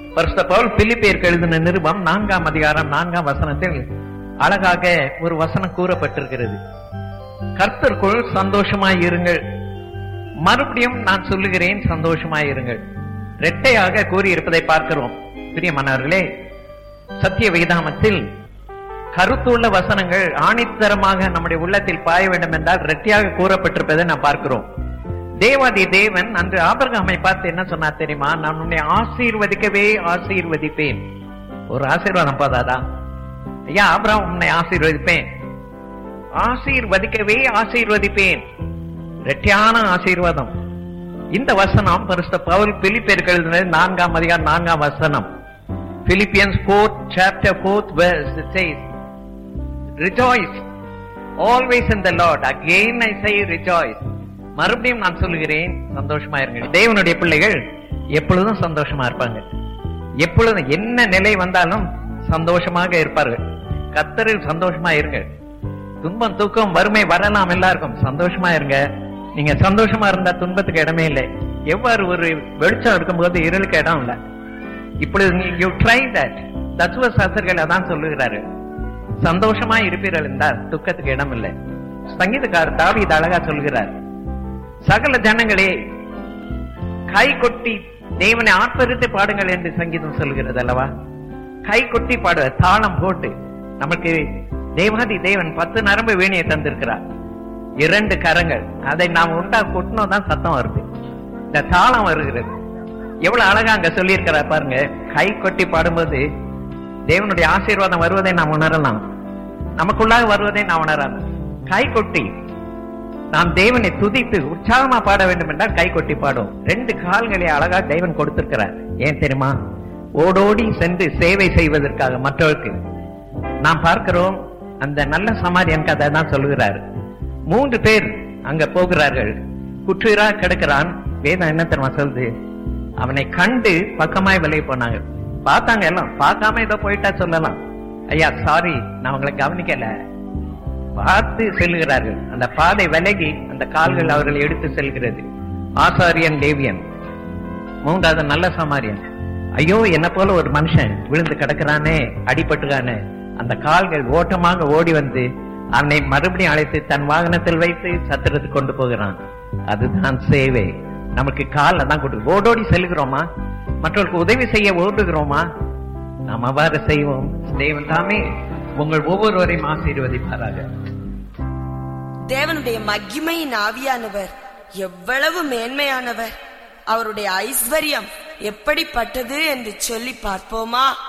பரிசுத்த பவுல் பிலிப்பியருக்கு எழுதின நிருபம் நான்காம் அதிகாரம் நான்காம் வசனத்தில் அழகாக ஒரு வசனம் கூறப்பட்டிருக்கிறது கர்த்தருக்குள் சந்தோஷமாய் இருங்கள் மறுபடியும் நான் சொல்லுகிறேன் சந்தோஷமாய் இருங்கள் இரட்டையாக கூறியிருப்பதை பார்க்கிறோம் பிரியமானவர்களே சத்திய வேதாமத்தில் கருத்துள்ள வசனங்கள் ஆணித்தரமாக நம்முடைய உள்ளத்தில் பாய வேண்டும் என்றால் இரட்டையாக கூறப்பட்டிருப்பதை நாம் பார்க்கிறோம் தேவாதி தேவன் அன்று ஆபரகாமை பார்த்து என்ன சொன்னார் தெரியுமா நான் உன்னை ஆசீர்வதிக்கவே ஆசீர்வதிப்பேன் ஒரு ஆசீர்வாதம் போதாதா ஐயா ஆபராம் உன்னை ஆசீர்வதிப்பேன் ஆசீர்வதிக்கவே ஆசீர்வதிப்பேன் இரட்டையான ஆசீர்வாதம் இந்த வசனம் பரிசுத்த பவுல் பிலிப்பியர்கள் எழுதின நான்காம் அதிகாரம் நான்காம் வசனம் Philippians 4th chapter 4th verse it says rejoice always in the Lord again I say rejoice மறுபடியும் நான் சொல்லுகிறேன் சந்தோஷமா இருங்க தேவனுடைய பிள்ளைகள் எப்பொழுதும் சந்தோஷமா இருப்பாங்க எப்பொழுதும் என்ன நிலை வந்தாலும் சந்தோஷமாக இருப்பார்கள் கத்தரில் சந்தோஷமா இருங்க துன்பம் தூக்கம் வறுமை வரலாம் எல்லாருக்கும் சந்தோஷமா இருங்க நீங்க சந்தோஷமா இருந்தா துன்பத்துக்கு இடமே இல்லை எவ்வாறு ஒரு வெளிச்சம் இருக்கும்போது இருளுக்கு இடம் இல்லை இப்பொழுது யூ ட்ரை தட் தத்துவ சாஸ்திரர்கள் அதான் சொல்லுகிறாரு சந்தோஷமா இருப்பீர்கள் என்றால் துக்கத்துக்கு இடம் இல்லை சங்கீதக்காரர் தாவி இது அழகா சொல்கிறார் சகல ஜனங்களே கை கொட்டி தேவனை ஆர்ப்பரித்து பாடுங்கள் என்று சங்கீதம் சொல்கிறது அல்லவா கை கொட்டி பாடு தாளம் போட்டு நமக்கு தேவாதி தேவன் பத்து நரம்பு வேணியை தந்திருக்கிறார் இரண்டு கரங்கள் அதை நாம் உண்டா கொட்டினோம் தான் சத்தம் வருது இந்த தாளம் வருகிறது எவ்வளவு அழகா அங்க சொல்லியிருக்கிறார் பாருங்க கை கொட்டி பாடும்போது தேவனுடைய ஆசீர்வாதம் வருவதை நாம் உணரலாம் நமக்குள்ளாக வருவதை நாம் உணரலாம் கை கொட்டி நாம் தேவனை துதித்து உற்சாகமா பாட வேண்டும் என்றால் கை கொட்டி பாடும் ரெண்டு கால்களை அழகா தேவன் கொடுத்திருக்கிறார் ஏன் தெரியுமா ஓடோடி சென்று சேவை செய்வதற்காக மற்றவருக்கு நாம் பார்க்கிறோம் அந்த நல்ல சமாரியன் கதை தான் சொல்லுகிறார் மூன்று பேர் அங்க போகிறார்கள் குற்றுரா கிடக்கிறான் வேதம் என்ன தெரியுமா சொல்லுது அவனை கண்டு பக்கமாய் விலகி போனாங்க பார்த்தாங்க எல்லாம் பார்க்காம ஏதோ போயிட்டா சொல்லலாம் ஐயா சாரி நான் உங்களை கவனிக்கல பார்த்து செல்கிறார்கள் அந்த பாதை விலகி அந்த கால்கள் அவர்களை எடுத்து செல்கிறது ஆசாரியன் லேவியன் மூன்றாவது நல்ல சமாரியன் ஐயோ என்ன போல ஒரு மனுஷன் விழுந்து கிடக்கிறானே அடிபட்டுறானே அந்த கால்கள் ஓட்டமாக ஓடி வந்து அவனை மறுபடியும் அழைத்து தன் வாகனத்தில் வைத்து சத்திரத்துக்கு கொண்டு போகிறான் அதுதான் சேவை நமக்கு கால தான் கொடு ஓடோடி செல்கிறோமா மற்றவர்களுக்கு உதவி செய்ய ஓடுகிறோமா நாம் அவ்வாறு செய்வோம் தேவன் தாமே உங்கள் ஒவ்வொருவரையும் ஆசீர்வதிப்பாராக தேவனுடைய மகிமையின் ஆவியானவர் எவ்வளவு மேன்மையானவர் அவருடைய ஐஸ்வர்யம் எப்படிப்பட்டது என்று சொல்லி பார்ப்போமா